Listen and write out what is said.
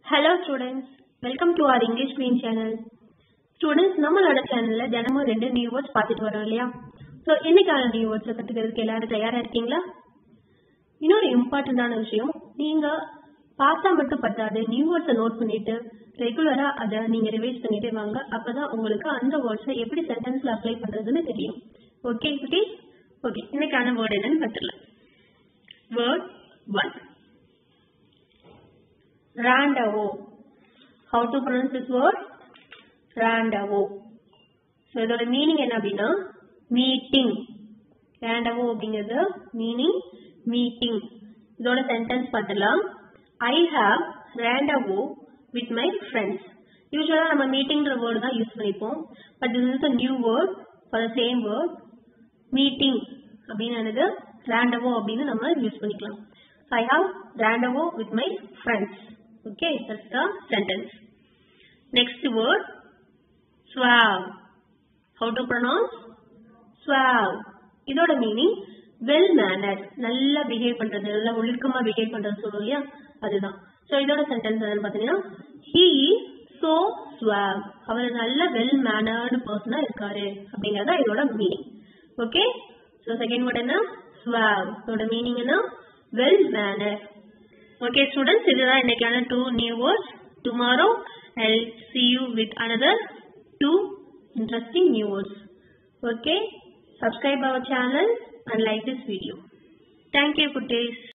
Hello students welcome to our English mean channel students நம்மளோட சேனல்ல தினமும் ரெண்டு நியூ வேர்ட்ஸ் பார்த்துட்டு வரோம் இல்லையா ஸோ இன்னைக்கான நியூ வேர்ட்ஸை கற்றுக்கிறதுக்கு எல்லாரும் தயாரா இருக்கீங்களா இன்னொரு இம்பார்ட்டண்டான விஷயம் நீங்க பார்த்தா மட்டும் பத்தாது நியூ வேர்ட்ஸை நோட் பண்ணிட்டு ரெகுலரா அதை நீங்க ரிவைஸ் பண்ணிட்டே வாங்க அப்பதான் உங்களுக்கு அந்த வேர்ட்ஸை எப்படி சென்டென்ஸ்ல அப்ளை பண்றதுன்னு தெரியும் ஓகே குட்டி ஓகே இன்னைக்கான வேர்ட் என்னன்னு பார்த்துடலாம் word one Randavo. How to pronounce this word? Randavo. So இதோட மீனிங் என்ன அப்படின்னா மீட்டிங் ரேண்டவோ அப்படிங்கிறது மீனிங் மீட்டிங் இதோட சென்டென்ஸ் பார்த்துலாம் I have rendezvous with my friends யூஸ்வலாக நம்ம மீட்டிங்கிற வேர்டு தான் யூஸ் பண்ணிப்போம் but this is a new word for the same word meeting அப்படின்னு என்னது ரேண்டவோ அப்படின்னு நம்ம யூஸ் பண்ணிக்கலாம் I have rendezvous with my friends okay that's the sentence next word suave how to pronounce suave இதோட meaning well manner நல்லா behave பண்றது நல்லா ஒழுக்கமா பிஹேவ் பண்றது சொல்லுவோம் இல்லையா அதுதான் ஸோ இதோட சென்டென்ஸ் என்னன்னு பார்த்தீங்கன்னா ஹீ சோ ஸ்வாவ் அவர் நல்ல வெல் மேனர்டு பர்சனா இருக்காரு அப்படிங்கறத இதோட meaning okay so second word என்ன ஸ்வாவ் இதோட மீனிங் என்ன வெல் மேனர் ஓகே ஸ்டூடெண்ட்ஸ் இதுதான் இன்னைக்கான two new words tomorrow I see you with another two interesting new words okay subscribe our channel and like this video thank you good days